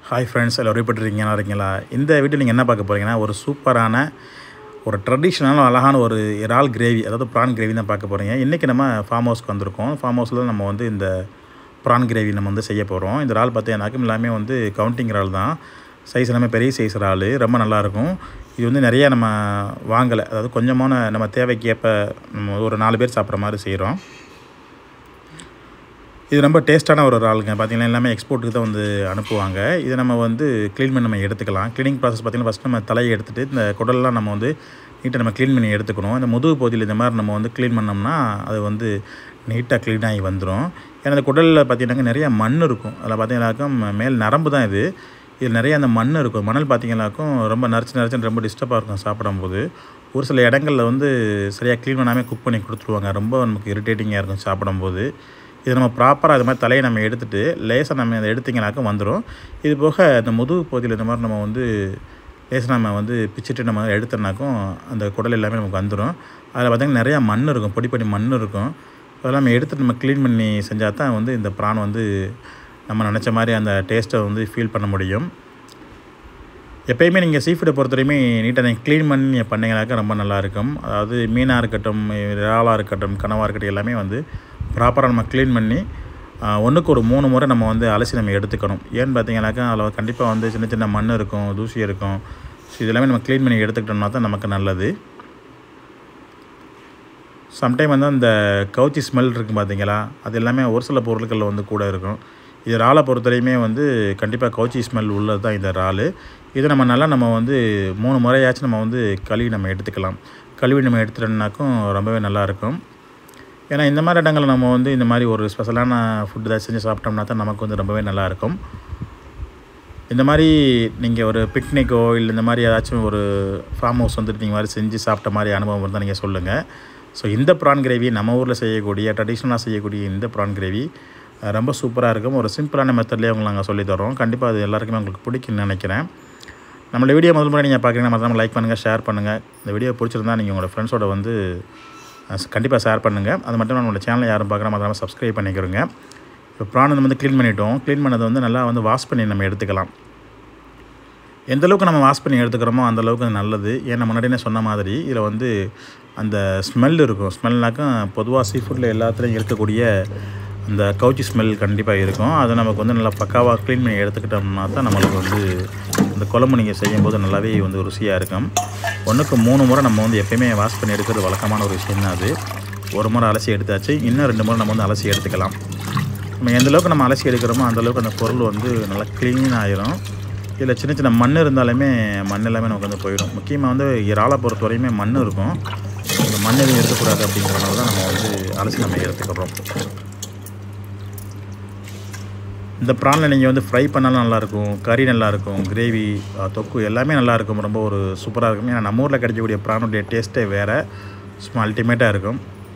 hi friends எல்லோரும் எப்படி இருக்கீங்க நல்லா இருக்கீங்களா இந்த வீட்டில் நீங்கள் என்ன பார்க்க போகிறீங்கன்னா ஒரு சூப்பரான ஒரு ட்ரெடிஷ்னலான அழகான ஒரு இறால் கிரேவி அதாவது ப்ரான் கிரேவி தான் பார்க்க போகிறீங்க இன்றைக்கி நம்ம ஃபார்ம் ஹவுஸ்க்கு வந்திருக்கோம் ஃபார்ம் ஹவுஸில் நம்ம வந்து இந்த ப்ரான் கிரேவி நம்ம வந்து செய்ய போகிறோம் இந்த இறால் பார்த்தீங்கன்னாக்கும் எல்லாமே வந்து கவுண்டிங் இறால் தான் சைஸ் எல்லாமே பெரிய சைஸ் இறால் ரொம்ப நல்லாயிருக்கும் இது வந்து நிறைய நம்ம வாங்கலை அதாவது கொஞ்சமான நம்ம தேவைக்கு ஏற்ப நம்ம ஒரு நாலு பேர் சாப்பிட்ற மாதிரி செய்கிறோம் இது ரொம்ப டேஸ்ட்டான ஒரு இறாலுங்க பார்த்தீங்கன்னா எல்லாமே எக்ஸ்போர்ட்டுக்கு தான் வந்து அனுப்புவாங்க இதை நம்ம வந்து க்ளீன் பண்ணி நம்ம எடுத்துக்கலாம் க்ளீனிங் ப்ராசஸ் பார்த்திங்கன்னா ஃபஸ்ட் நம்ம தலையை எடுத்துகிட்டு இந்த குடல்லாம் நம்ம வந்து நீட்டாக நம்ம க்ளீன் பண்ணி எடுத்துக்கணும் இந்த முதுகு பகுதியில் இந்த மாதிரி நம்ம வந்து க்ளீன் பண்ணோம்னா அது வந்து நீட்டாக க்ளீன் ஆகி வந்துடும் ஏன்னா அந்த குடலில் பார்த்தீங்கன்னாக்க நிறைய மண் இருக்கும் அதில் பார்த்தீங்கன்னாக்கும் மேல் நரம்பு தான் இது இதில் நிறைய அந்த மண் இருக்கும் மணல் பார்த்தீங்கன்னாக்கும் ரொம்ப நரைச்சி நரைச்சின்னு ரொம்ப டிஸ்டர்பாக இருக்கும் சாப்பிடும்போது ஒரு சில இடங்களில் வந்து சரியாக க்ளீன் பண்ணாமல் குக் பண்ணி கொடுத்துருவாங்க ரொம்ப நமக்கு இரிட்டேட்டிங்காக இருக்கும் சாப்பிடும்போது இது நம்ம ப்ராப்பராக அது மாதிரி தலையை நம்ம எடுத்துகிட்டு லேசாக நம்ம அதை எடுத்திங்கனாக்க வந்துடும் இது போக இந்த முதுகு பகுதியில் இந்த மாதிரி நம்ம வந்து லேசாக நம்ம வந்து பிச்சுட்டு நம்ம எடுத்தோம்னாக்கும் அந்த குடல் எல்லாமே நமக்கு வந்துடும் அதில் பார்த்திங்கன்னா நிறையா மண் இருக்கும் பொடி பொடி மண் இருக்கும் அதெல்லாம் நம்ம எடுத்துகிட்டு நம்ம க்ளீன் பண்ணி செஞ்சால் தான் வந்து இந்த ப்ரான் வந்து நம்ம நினச்ச மாதிரி அந்த டேஸ்ட்டை வந்து ஃபீல் பண்ண முடியும் எப்பயுமே நீங்கள் சீ ஃபுட்டை பொறுத்தவரையுமே நீட்டாக நீங்கள் க்ளீன் பண்ணி நீங்கள் பண்ணிங்கனாக்கா ரொம்ப நல்லாயிருக்கும் அதாவது மீனாக இருக்கட்டும் இறாலாக இருக்கட்டும் கனவாக இருக்கட்டும் எல்லாமே வந்து ப்ராப்பராக நம்ம க்ளீன் பண்ணி ஒன்றுக்கு ஒரு மூணு முறை நம்ம வந்து அலசி நம்ம எடுத்துக்கணும் ஏன்னு பார்த்தீங்கன்னாக்கா அதில் கண்டிப்பாக வந்து சின்ன சின்ன மண் இருக்கும் தூசி இருக்கும் ஸோ இதெல்லாமே நம்ம க்ளீன் பண்ணி எடுத்துக்கிட்டோம்னா தான் நமக்கு நல்லது சம்டைம் வந்து அந்த கவுச்சி ஸ்மெல் இருக்குது பார்த்தீங்களா அது எல்லாமே ஒரு சில பொருட்களில் வந்து கூட இருக்கும் இது இறாலை பொறுத்தவரையுமே வந்து கண்டிப்பாக கவுச்சி ஸ்மெல் உள்ளது தான் இந்த இறால் இதை நம்ம நல்லா நம்ம வந்து மூணு முறையாச்சும் நம்ம வந்து கழுவி நம்ம எடுத்துக்கலாம் கழுவி நம்ம எடுத்துட்டோம்னாக்கும் ரொம்பவே நல்லாயிருக்கும் ஏன்னா இந்த மாதிரி இடங்களில் நம்ம வந்து இந்த மாதிரி ஒரு ஸ்பெஷலான ஃபுட் ஏதாவது செஞ்சு சாப்பிட்டோம்னா தான் நமக்கு வந்து ரொம்பவே நல்லாயிருக்கும் இந்த மாதிரி நீங்கள் ஒரு பிக்னிக்கோ இல்லை இந்த மாதிரி ஏதாச்சும் ஒரு ஃபார்ம் ஹவுஸ் வந்துட்டு நீங்கள் மாதிரி செஞ்சு சாப்பிட்ட மாதிரி அனுபவம் இருந்தால் நீங்கள் சொல்லுங்கள் ஸோ இந்த ப்ரான் கிரேவி நம்ம ஊரில் செய்யக்கூடிய ட்ரெடிஷ்னலாக செய்யக்கூடிய இந்த ப்ரான் கிரேவி ரொம்ப சூப்பராக இருக்கும் ஒரு சிம்பிளான மெத்தட்லேயே உங்களுக்கு நாங்கள் சொல்லித்தரோம் கண்டிப்பாக அது எல்லாருக்குமே உங்களுக்கு பிடிக்கும்னு நினைக்கிறேன் நம்மளோட வீடியோ முதல் முறை நீங்கள் பார்க்குறீங்கன்னா மறக்காம லைக் பண்ணுங்கள் ஷேர் பண்ணுங்கள் இந்த வீடியோ பிடிச்சிருந்தா நீங்கள் உங்களோட ஃப்ரெண்ட்ஸோட வந்து கண்டிப்பாக ஷேர் பண்ணுங்கள் அது மட்டும் நம்மளோட சேனலை யாரும் பார்க்குற மாதிரி சப்ஸ்கிரைப் பண்ணிக்கிறோங்க இப்போ ப்ரான் வந்து க்ளீன் பண்ணிட்டோம் க்ளீன் பண்ணதை வந்து நல்லா வந்து வாஷ் பண்ணி நம்ம எடுத்துக்கலாம் எந்த அளவுக்கு நம்ம வாஷ் பண்ணி எடுத்துக்கிறோமோ அந்த அளவுக்கு நல்லது ஏன்னா முன்னாடியே சொன்ன மாதிரி இதில் வந்து அந்த ஸ்மெல் இருக்கும் ஸ்மெல்னாக்கும் பொதுவாக சீ ஃபுட்டில் எல்லாத்துலேயும் இருக்கக்கூடிய அந்த கவுச்சி ஸ்மெல் கண்டிப்பாக இருக்கும் அதை நமக்கு வந்து நல்லா பக்காவாக க்ளீன் பண்ணி எடுத்துக்கிட்டோம்னா தான் நம்மளுக்கு வந்து இந்த குழம்பு நீங்கள் செய்யும்போது நல்லாவே வந்து ருசியாக இருக்கும் ஒன்றுக்கு மூணு முறை நம்ம வந்து எப்போயுமே வாஷ் பண்ணி எடுக்கிறது வழக்கமான ஒரு விஷயம் தான் அது ஒரு முறை அலசி எடுத்தாச்சு இன்னும் ரெண்டு முறை நம்ம வந்து அலசி எடுத்துக்கலாம் நம்ம எந்த அளவுக்கு நம்ம அலசி எடுக்கிறோமோ அந்தளவுக்கு அந்த பொருள் வந்து நல்லா க்ளீன் ஆயிரும் இதில் சின்ன சின்ன மண் இருந்தாலுமே மண் எல்லாமே நமக்கு வந்து போயிடும் முக்கியமாக வந்து இறாலை பொறுத்த வரையுமே மண் இருக்கும் இந்த மண் எதுவும் இருக்கக்கூடாது அப்படிங்கிறனால தான் நம்ம வந்து அலசி நம்ம எடுத்துக்கிறோம் இந்த ப்ரானில் நீங்கள் வந்து ஃப்ரை பண்ணாலும் நல்லாயிருக்கும் கறி நல்லாயிருக்கும் கிரேவி தொக்கு எல்லாமே நல்லாயிருக்கும் ரொம்ப ஒரு சூப்பராக இருக்கும் ஏன்னா நம்ம ஊரில் கிடைக்கக்கூடிய ப்ரானுடைய டேஸ்ட்டே வேறு சும்மா அல்டிமேட்டாக இருக்கும்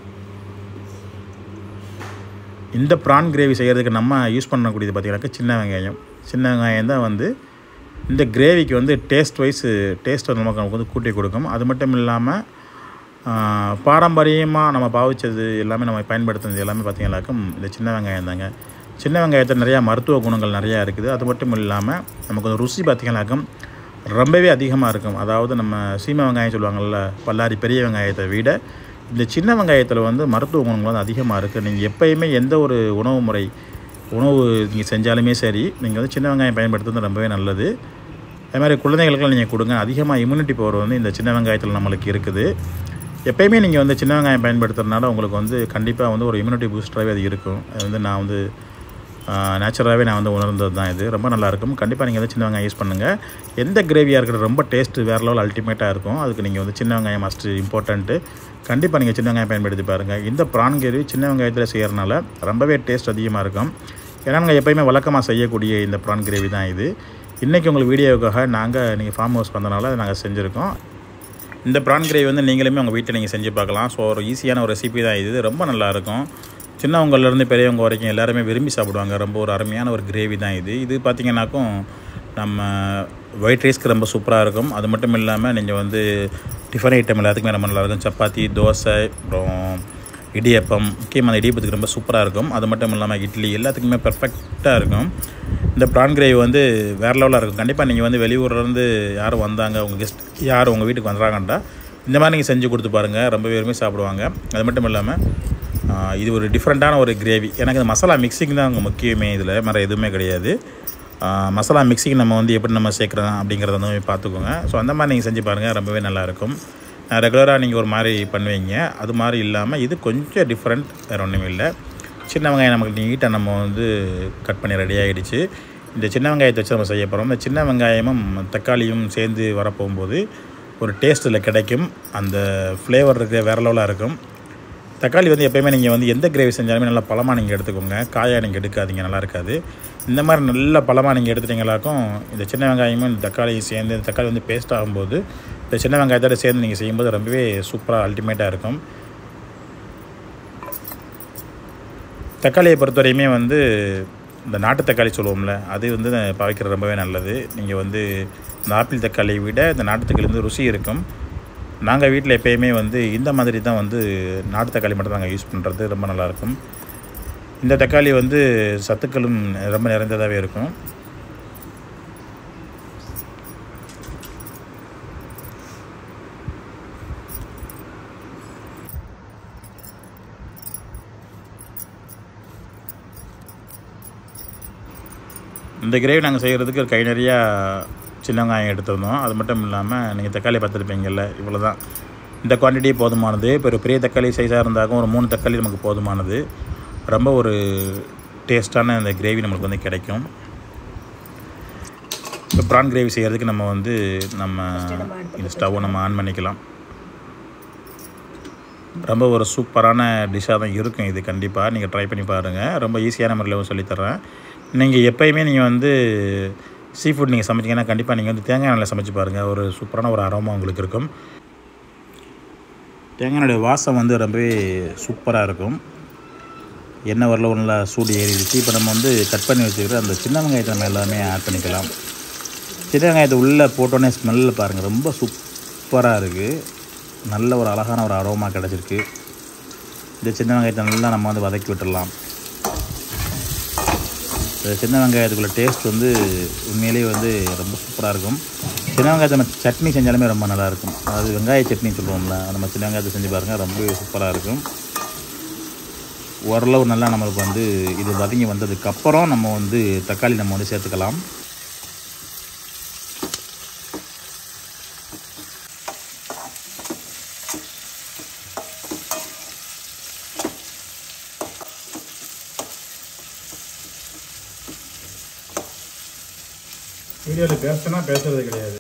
இந்த ப்ரான் கிரேவி செய்கிறதுக்கு நம்ம யூஸ் பண்ணக்கூடியது பார்த்திங்கனாக்கா சின்ன வெங்காயம் சின்ன வெங்காயம் தான் வந்து இந்த கிரேவிக்கு வந்து டேஸ்ட் வைஸ் டேஸ்ட் நமக்கு நமக்கு வந்து கூட்டி கொடுக்கும் அது மட்டும் இல்லாமல் பாரம்பரியமாக நம்ம பாவிச்சது எல்லாமே நம்ம பயன்படுத்துனது எல்லாமே பார்த்திங்கனாக்கும் இந்த சின்ன வெங்காயம் தாங்க சின்ன வெங்காயத்தில் நிறையா மருத்துவ குணங்கள் நிறையா இருக்குது அது மட்டும் இல்லாமல் நமக்கு வந்து ருசி பார்த்திங்கனாக்கும் ரொம்பவே அதிகமாக இருக்கும் அதாவது நம்ம சீம வெங்காயம் சொல்லுவாங்கள்ல பல்லாரி பெரிய வெங்காயத்தை விட இந்த சின்ன வெங்காயத்தில் வந்து மருத்துவ குணங்கள் வந்து அதிகமாக இருக்குது நீங்கள் எப்போயுமே எந்த ஒரு உணவு முறை உணவு நீங்கள் செஞ்சாலுமே சரி நீங்கள் வந்து சின்ன வெங்காயம் பயன்படுத்துறது ரொம்பவே நல்லது அதே மாதிரி குழந்தைகளுக்கெல்லாம் நீங்கள் கொடுங்க அதிகமாக இம்யூனிட்டி பவர் வந்து இந்த சின்ன வெங்காயத்தில் நம்மளுக்கு இருக்குது எப்போயுமே நீங்கள் வந்து சின்ன வெங்காயம் பயன்படுத்துறதுனால உங்களுக்கு வந்து கண்டிப்பாக வந்து ஒரு இம்யூனிட்டி பூஸ்டராகவே அது இருக்கும் அது வந்து நான் வந்து நேச்சுரலாகவே நான் வந்து உணர்ந்தது தான் இது ரொம்ப நல்லாயிருக்கும் கண்டிப்பாக நீங்கள் வந்து சின்ன வெங்காயம் யூஸ் பண்ணுங்கள் எந்த கிரேவியாக இருக்கட்டும் ரொம்ப டேஸ்ட்டு வேறு லெவல் அல்டிமேட்டாக இருக்கும் அதுக்கு நீங்கள் வந்து சின்ன வெங்காயம் மஸ்ட்டு இம்பார்ட்டண்ட்டு கண்டிப்பாக நீங்கள் சின்ன வெங்காயம் பயன்படுத்தி பாருங்கள் இந்த ப்ரான் கிரேவி சின்ன வெங்காயத்தில் செய்கிறனால ரொம்பவே டேஸ்ட் அதிகமாக இருக்கும் ஏன்னா நாங்கள் எப்போயுமே வழக்கமாக செய்யக்கூடிய இந்த ப்ரான் கிரேவி தான் இது இன்றைக்கி உங்களுக்கு வீடியோவுக்காக நாங்கள் நீங்கள் ஃபார்ம் ஹவுஸ் வந்தனால நாங்கள் செஞ்சுருக்கோம் இந்த ப்ரான் கிரேவி வந்து நீங்களுமே உங்கள் வீட்டில் நீங்கள் செஞ்சு பார்க்கலாம் ஸோ ஒரு ஈஸியான ஒரு ரெசிபி தான் இது ரொம்ப நல்லாயிருக்கும் சின்னவங்கலேருந்து பெரியவங்க வரைக்கும் எல்லாருமே விரும்பி சாப்பிடுவாங்க ரொம்ப ஒரு அருமையான ஒரு கிரேவி தான் இது இது பார்த்திங்கனாக்கும் நம்ம ஒயிட் ரைஸ்க்கு ரொம்ப சூப்பராக இருக்கும் அது மட்டும் இல்லாமல் நீங்கள் வந்து டிஃபன் ஐட்டம் எல்லாத்துக்குமே ரொம்ப நல்லாயிருக்கும் சப்பாத்தி தோசை அப்புறம் இடியப்பம் முக்கியமாக அந்த இடியப்பத்துக்கு ரொம்ப சூப்பராக இருக்கும் அது மட்டும் இல்லாமல் இட்லி எல்லாத்துக்குமே பெர்ஃபெக்டாக இருக்கும் இந்த ப்ரான் கிரேவி வந்து வேறு லெவலாக இருக்கும் கண்டிப்பாக நீங்கள் வந்து வெளியூர்லேருந்து யாரும் வந்தாங்க உங்கள் கெஸ்ட் யார் உங்கள் வீட்டுக்கு வந்துடுறாங்கன்ட்டா இந்த மாதிரி நீங்கள் செஞ்சு கொடுத்து பாருங்கள் ரொம்ப விரும்பி சாப்பிடுவாங்க அது மட்டும் இல்லாமல் ஆஹ் இது ஒரு டிஃப்ரெண்ட்டான ஒரு கிரேவி எனக்கு இந்த மசாலா மிக்சிங் தான் அங்கே முக்கியமே இதில் வேறு எதுவுமே கிடையாது ஆஹ் மசாலா மிக்சிங் நம்ம வந்து எப்படி நம்ம சேர்க்குறோம் அப்படிங்கிறத வந்து பார்த்துக்கோங்க ஸோ அந்த மாதிரி நீங்கள் செஞ்சு பாருங்கள் ரொம்பவே நல்லாயிருக்கும் ரெகுலராக நீங்கள் ஒரு மாதிரி பண்ணுவீங்க அது மாதிரி இல்லாமல் இது கொஞ்சம் டிஃப்ரெண்ட் வேறு ஒன்றும் இல்லை சின்ன வெங்காயம் நமக்கு நீட்டாக நம்ம வந்து கட் பண்ணி ரெடி ஆகிடுச்சு இந்த சின்ன வெங்காயத்தை வச்சு நம்ம செய்ய போகிறோம் இந்த சின்ன வெங்காயமும் தக்காளியும் சேர்ந்து வரப்போகும்போது ஒரு டேஸ்ட்டில் கிடைக்கும் அந்த ஃப்ளேவர் இருக்க வேறு லெவலாக இருக்கும் தக்காளி வந்து எப்போயுமே நீங்கள் வந்து எந்த கிரேவி செஞ்சாலுமே நல்லா பழமாக நீங்கள் எடுத்துக்கோங்க காயாக நீங்கள் எடுக்காதீங்க நல்லா இருக்காது இந்த மாதிரி நல்ல பழமாக நீங்கள் எடுத்துட்டீங்களாக்கும் இந்த சின்ன வெங்காயமும் இந்த தக்காளியும் சேர்ந்து இந்த தக்காளி வந்து பேஸ்ட் ஆகும்போது இந்த சின்ன வெங்காயத்தோட சேர்ந்து நீங்கள் செய்யும்போது ரொம்பவே சூப்பராக அல்டிமேட்டாக இருக்கும் தக்காளியை பொறுத்தவரையுமே வந்து இந்த நாட்டு தக்காளி சொல்லுவோம்ல அது வந்து பாவிக்கிறது ரொம்பவே நல்லது நீங்கள் வந்து இந்த ஆப்பிள் தக்காளியை விட இந்த நாட்டு தக்காளி வந்து ருசி இருக்கும் நாங்கள் வீட்டில் எப்பயுமே வந்து இந்த மாதிரி தான் வந்து நாட்டு தக்காளி மட்டும் நாங்கள் யூஸ் பண்ணுறது ரொம்ப நல்லாயிருக்கும் இந்த தக்காளி வந்து சத்துக்களும் ரொம்ப நிறைந்ததாகவே இருக்கும் இந்த கிரேவி நாங்கள் செய்கிறதுக்கு கை நிறையா சின்ன வெங்காயம் எடுத்திருந்தோம் அது மட்டும் இல்லாமல் நீங்கள் தக்காளி பார்த்துருப்பீங்கல்ல இவ்வளோ தான் இந்த குவான்டிட்டி போதுமானது இப்போ ஒரு பெரிய தக்காளி சைஸாக இருந்தாலும் ஒரு மூணு தக்காளி நமக்கு போதுமானது ரொம்ப ஒரு டேஸ்ட்டான இந்த கிரேவி நம்மளுக்கு வந்து கிடைக்கும் இப்போ ப்ரான் கிரேவி செய்கிறதுக்கு நம்ம வந்து நம்ம இந்த ஸ்டவ்வை நம்ம ஆன் பண்ணிக்கலாம் ரொம்ப ஒரு சூப்பரான டிஷ்ஷாக தான் இருக்கும் இது கண்டிப்பாக நீங்கள் ட்ரை பண்ணி பாருங்கள் ரொம்ப ஈஸியான முறையில் சொல்லித்தரேன் நீங்கள் எப்போயுமே நீங்கள் வந்து சீ ஃபுட் நீங்கள் சமைச்சிங்கன்னா கண்டிப்பாக நீங்கள் வந்து தேங்காய் எண்ணெயில் சமைச்சு பாருங்கள் ஒரு சூப்பரான ஒரு அரோமா உங்களுக்கு இருக்கும் தேங்காய் எண்ணெயோட வாசம் வந்து ரொம்பவே சூப்பராக இருக்கும் எண்ணெய் வரல ஒரு நல்லா சூடு ஏறிடுச்சு இப்போ நம்ம வந்து கட் பண்ணி வச்சுக்கிற அந்த சின்ன வெங்காயத்தை நம்ம எல்லாமே ஆட் பண்ணிக்கலாம் சின்ன வெங்காயத்தை உள்ளே போட்டோன்னே ஸ்மெல்லில் பாருங்கள் ரொம்ப சூப்பராக இருக்குது நல்ல ஒரு அழகான ஒரு அரோமா கிடச்சிருக்கு இந்த சின்ன வெங்காயத்தை நல்லா நம்ம வந்து வதக்கி விட்டுடலாம் இந்த சின்ன வெங்காயத்துக்குள்ள டேஸ்ட் வந்து உண்மையிலேயே வந்து ரொம்ப சூப்பராக இருக்கும் சின்ன வெங்காயத்தை நம்ம சட்னி செஞ்சாலுமே ரொம்ப நல்லாயிருக்கும் அதாவது வெங்காய சட்னி சொல்லுவோம்ல அது நம்ம சின்ன வெங்காயத்தை செஞ்சு பாருங்கள் ரொம்பவே சூப்பராக இருக்கும் ஓரளவு நல்லா நம்மளுக்கு வந்து இது வதங்கி வந்ததுக்கப்புறம் நம்ம வந்து தக்காளி நம்ம வந்து சேர்த்துக்கலாம் வீடியோவில் பேசுனா பேசுறது கிடையாது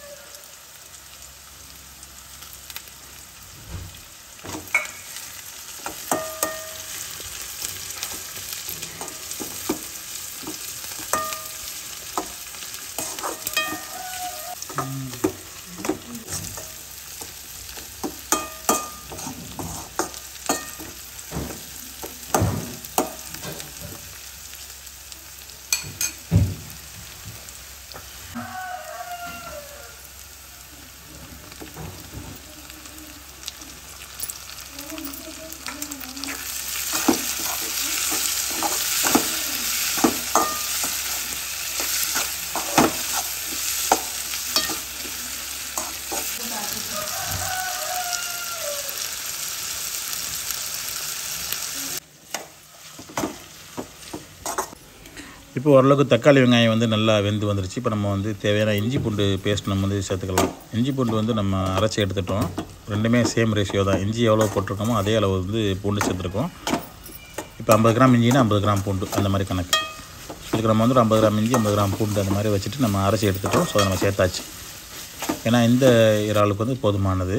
இப்போ ஓரளவுக்கு தக்காளி வெங்காயம் வந்து நல்லா வெந்து வந்துருச்சு இப்போ நம்ம வந்து தேவையான இஞ்சி பூண்டு பேஸ்ட் நம்ம வந்து சேர்த்துக்கலாம் இஞ்சி பூண்டு வந்து நம்ம அரைச்சி எடுத்துட்டோம் ரெண்டுமே சேம் ரேஷியோ தான் இஞ்சி எவ்வளோ போட்டிருக்கோமோ அதே அளவு வந்து பூண்டு சேர்த்துருக்கோம் இப்போ ஐம்பது கிராம் இஞ்சினா ஐம்பது கிராம் பூண்டு அந்த மாதிரி கணக்கு இதுக்கு நம்ம வந்து ஒரு ஐம்பது கிராம் இஞ்சி ஐம்பது கிராம் பூண்டு அந்த மாதிரி வச்சுட்டு நம்ம அரைச்சி எடுத்துட்டோம் ஸோ அதை நம்ம சேர்த்தாச்சு ஏன்னா இந்த இறாலுக்கு வந்து போதுமானது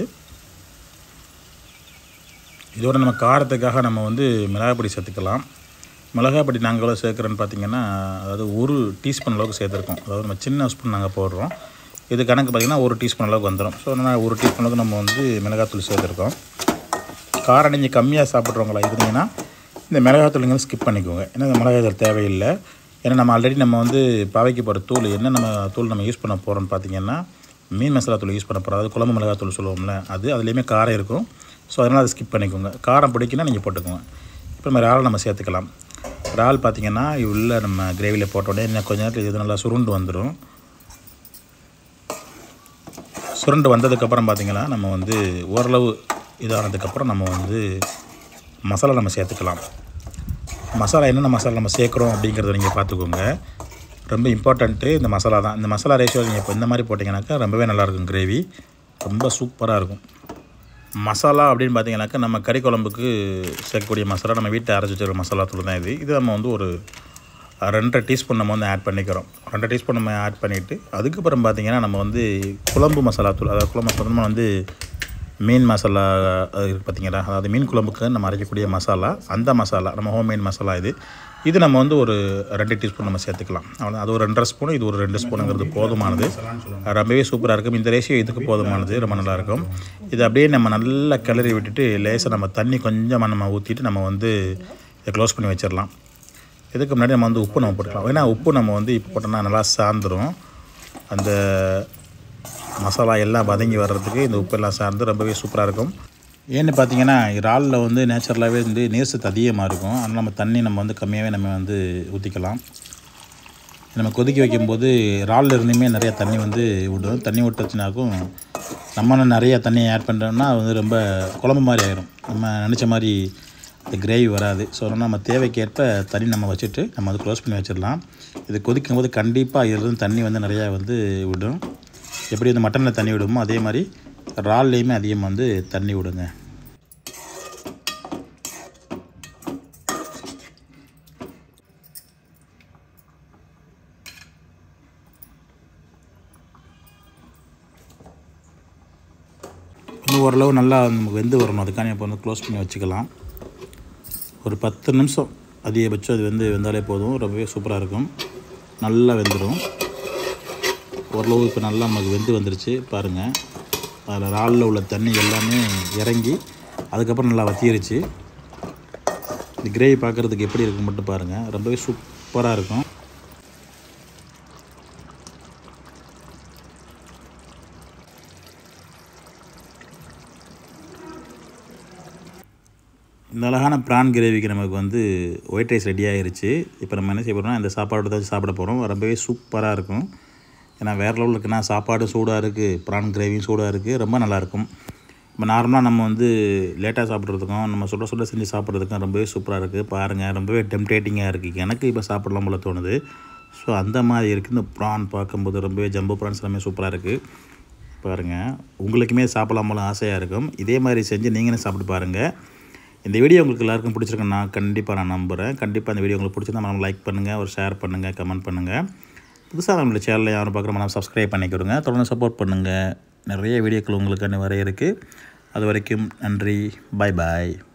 இதோட நம்ம காரத்துக்காக நம்ம வந்து மிளகாய் பொடி சேர்த்துக்கலாம் மிளகாய் பொடி நாங்கள் எவ்வளோ சேர்க்குறோன்னு பார்த்தீங்கன்னா அதாவது ஒரு டீஸ்பூன் அளவுக்கு சேர்த்துருக்கோம் அதாவது நம்ம சின்ன ஸ்பூன் நாங்கள் போடுறோம் இது கணக்கு பார்த்திங்கன்னா ஒரு டீஸ்பூன் அளவுக்கு வந்துடும் ஸோ அதனால் ஒரு டீஸ்பூன் அளவுக்கு நம்ம வந்து மிளகாத்தூள் சேர்த்துருக்கோம் காரம் நீங்கள் கம்மியாக சாப்பிட்றவங்களா இருந்தீங்கன்னா இந்த மிளகாத்தூள் நீங்கள் ஸ்கிப் பண்ணிக்கோங்க ஏன்னா இந்த மிளகாத்தூள் தேவையில்லை ஏன்னா நம்ம ஆல்ரெடி நம்ம வந்து பாவைக்கு போகிற தூள் என்ன நம்ம தூள் நம்ம யூஸ் பண்ண போகிறோம்னு பார்த்தீங்கன்னா மீன் மசாலா தூள் யூஸ் பண்ண போகிறோம் அதாவது குழம்பு மிளகாத்தூள் சொல்லுவோம்ல அது அதுலேயுமே காரம் இருக்கும் ஸோ அதனால் அதை ஸ்கிப் பண்ணிக்கோங்க காரம் பிடிக்குன்னா நீங்கள் போட்டுக்கோங்க இப்போ நம்ம இறால் நம்ம சேர்த்துக்கலாம் இறால் பார்த்திங்கன்னா உள்ள நம்ம கிரேவியில் போட்ட உடனே இன்னும் கொஞ்ச நேரத்தில் இது நல்லா சுருண்டு வந்துடும் சுருண்டு வந்ததுக்கப்புறம் பார்த்திங்கன்னா நம்ம வந்து ஓரளவு இதானதுக்கப்புறம் நம்ம வந்து மசாலா நம்ம சேர்த்துக்கலாம் மசாலா என்னென்ன மசாலா நம்ம சேர்க்குறோம் அப்படிங்கிறத நீங்கள் பார்த்துக்கோங்க ரொம்ப இம்பார்ட்டண்ட்டு இந்த மசாலா தான் இந்த மசாலா ரேஷியோ நீங்கள் இப்போ இந்த மாதிரி போட்டிங்கனாக்கா ரொம்பவே நல்லாயிருக்கும் கிரேவி ரொம்ப சூப்பராக இருக்கும் மசாலா அப்படின்னு பார்த்தீங்கன்னாக்கா நம்ம கறி குழம்புக்கு சேர்க்கக்கூடிய மசாலா நம்ம வீட்டில் அரைச்சி வச்சுருக்க மசாலா தூள் தான் இது இது நம்ம வந்து ஒரு ரெண்டரை டீஸ்பூன் நம்ம வந்து ஆட் பண்ணிக்கிறோம் ரெண்டரை டீஸ்பூன் நம்ம ஆட் பண்ணிவிட்டு அதுக்கப்புறம் பார்த்தீங்கன்னா நம்ம வந்து குழம்பு மசாலா தூள் அதாவது குழம்பு மசாலா நம்ம வந்து மீன் மசாலா இருக்குது பார்த்தீங்களா அதாவது மீன் குழம்புக்கு நம்ம அரைக்கக்கூடிய மசாலா அந்த மசாலா நம்ம ஹோம் மேட் மசாலா இது இது நம்ம வந்து ஒரு ரெண்டு டீஸ்பூன் நம்ம சேர்த்துக்கலாம் அவ்வளோ அது ஒரு ரெண்டரை ஸ்பூன் இது ஒரு ரெண்டு ஸ்பூனுங்கிறது போதுமானது ரொம்பவே சூப்பராக இருக்கும் இந்த ரேஷியோ இதுக்கு போதுமானது ரொம்ப நல்லாயிருக்கும் இது அப்படியே நம்ம நல்லா கிளறி விட்டுட்டு லேசாக நம்ம தண்ணி கொஞ்சமாக நம்ம ஊற்றிட்டு நம்ம வந்து இதை க்ளோஸ் பண்ணி வச்சிடலாம் இதுக்கு முன்னாடி நம்ம வந்து உப்பு நம்ம போட்டுக்கலாம் ஏன்னா உப்பு நம்ம வந்து இப்போ போட்டோம்னா நல்லா சார்ந்துடும் அந்த மசாலா எல்லாம் வதங்கி வர்றதுக்கு இந்த உப்பெல்லாம் சார்ந்து ரொம்பவே சூப்பராக இருக்கும் ஏன்னு பார்த்தீங்கன்னா இறாலில் வந்து நேச்சுரலாகவே வந்து நீர் சத்து அதிகமாக இருக்கும் அதனால் நம்ம தண்ணி நம்ம வந்து கம்மியாகவே நம்ம வந்து ஊற்றிக்கலாம் நம்ம கொதிக்க வைக்கும்போது இறாலில் இருந்துமே நிறைய தண்ணி வந்து விடும் தண்ணி விட்டுச்சுனாக்கும் நம்ம நிறைய தண்ணியை ஆட் பண்ணுறோம்னா அது வந்து ரொம்ப குழம்பு மாதிரி ஆயிரும் நம்ம நினச்ச மாதிரி இந்த கிரேவி வராது ஸோ அதனால் நம்ம தேவைக்கேற்ப தண்ணி நம்ம வச்சுட்டு நம்ம அதை க்ளோஸ் பண்ணி வச்சிடலாம் இது கொதிக்கும் போது கண்டிப்பாக இதிலிருந்து தண்ணி வந்து நிறையா வந்து விடும் எப்படி வந்து மட்டனில் தண்ணி விடுமோ அதே மாதிரி இறால்லையுமே அதிகமாக வந்து தண்ணி விடுங்க இன்னும் ஓரளவு நல்லா நமக்கு வெந்து வரணும் அதுக்கான இப்போ வந்து க்ளோஸ் பண்ணி வச்சுக்கலாம் ஒரு பத்து நிமிஷம் அதிகபட்சம் அது வந்து வெந்தாலே போதும் ரொம்பவே சூப்பராக இருக்கும் நல்லா வெந்துடும் ஓரளவு இப்போ நல்லா நமக்கு வெந்து வந்துருச்சு பாருங்கள் அதில் இறாலில் உள்ள தண்ணி எல்லாமே இறங்கி அதுக்கப்புறம் நல்லா வத்திருச்சு இந்த கிரேவி பார்க்குறதுக்கு எப்படி இருக்குன்னு மட்டும் பாருங்கள் ரொம்பவே சூப்பராக இருக்கும் இந்த அழகான ப்ரான் கிரேவிக்கு நமக்கு வந்து ஒயிட் ரைஸ் ரெடி ஆயிருச்சு இப்போ நம்ம என்ன செய்ய போகிறோம்னா இந்த சாப்பாடு தான் சாப்பிட போகிறோம் ரொம்பவே சூப்பராக இருக்கும் ஏன்னா வேறு லெவலில் இருக்குன்னா சாப்பாடும் சூடாக இருக்குது ப்ரான் கிரேவியும் சூடாக இருக்குது ரொம்ப நல்லாயிருக்கும் இப்போ நார்மலாக நம்ம வந்து லேட்டாக சாப்பிட்றதுக்கும் நம்ம சுட சுட செஞ்சு சாப்பிட்றதுக்கும் ரொம்பவே சூப்பராக இருக்குது பாருங்கள் ரொம்பவே டெம்டேட்டிங்காக இருக்குது எனக்கு இப்போ சாப்பிடலாம் போல தோணுது ஸோ அந்த மாதிரி இருக்குது இந்த ப்ரான் பார்க்கும்போது ரொம்பவே ஜம்போ ப்ரான்ஸ் எல்லாமே சூப்பராக இருக்குது பாருங்கள் உங்களுக்குமே சாப்பிடலாம் போல ஆசையாக இருக்கும் இதே மாதிரி செஞ்சு நீங்களும் சாப்பிட்டு பாருங்கள் இந்த வீடியோ உங்களுக்கு எல்லாருக்கும் பிடிச்சிருக்குன்னு நான் கண்டிப்பாக நான் நம்புகிறேன் கண்டிப்பாக இந்த வீடியோ உங்களுக்கு பிடிச்சிருந்தா நம்ம லைக் பண்ணுங்கள் ஒரு ஷேர் பண்ணுங்கள் கமெண்ட் பண்ணுங்கள் புதுசாக நம்மளோட சேனலில் யாரும் பார்க்குற நம்ம சப்ஸ்கிரைப் பண்ணிக்கிறோங்க தொடர்ந்து சப்போர்ட் பண்ணுங்கள் நிறைய வீடியோக்கள் உங்களுக்கு வர இருக்குது அது வரைக்கும் நன்றி பாய் பாய்